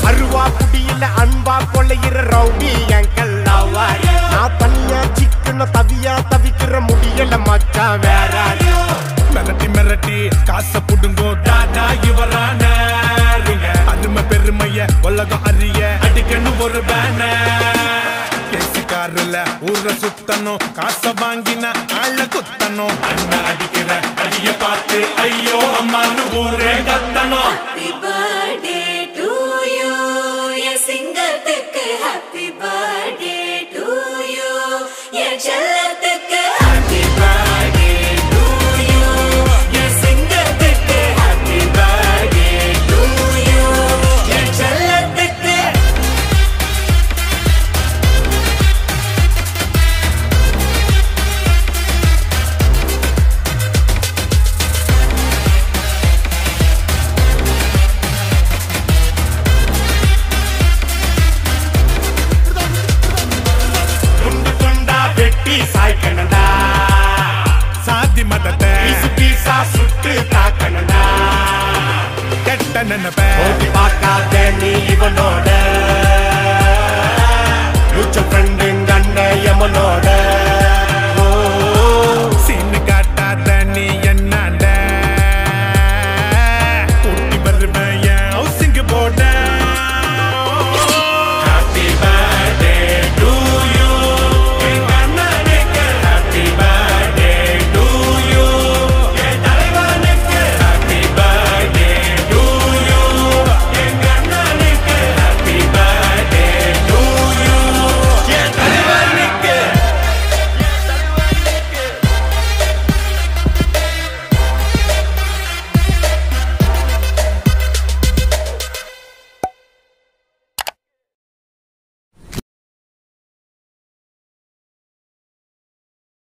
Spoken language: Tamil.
அருவா புடியில அன்பா கொள்ளையிற ரவுடி எங்கள் லவ்வர் நான் தனியா சிக்கன தவியா தவிக்கிற முடியல மச்சான் வேற மிரட்டி மிரட்டி காசை புடுங்கோ டாடா இவரான அருமை பெருமைய உலகம் அறிய அடிக்கணும் ஒரு பேனர் காருல ஊர சுத்தணும் காசை வாங்கின ஆள குத்தணும் அண்ணன் அடிக்கிற அடிய பார்த்து ஐயோ அம்மான்னு ஊரே கத்தணும் Happy birthday to you. என் சிங்கத்துக்கு happy birthday to you. என் செல்லத்துக்கு happy birthday to you. என் சிங்கத்துக்கு happy birthday to you. என் செல்லத்துக்கு துண்டு துண்டா வெட்டி சாய்க்கணும்டா சாதி மதத்தை பீசு பீசா சுட்டு தாக்கணும்டா கெட்ட நினைப்ப ஓட்டி பார்க்காத நீ இவனோட ஃபியூச்சர் ஃப்ரெண்டுங்க அண்ணன் எமனோட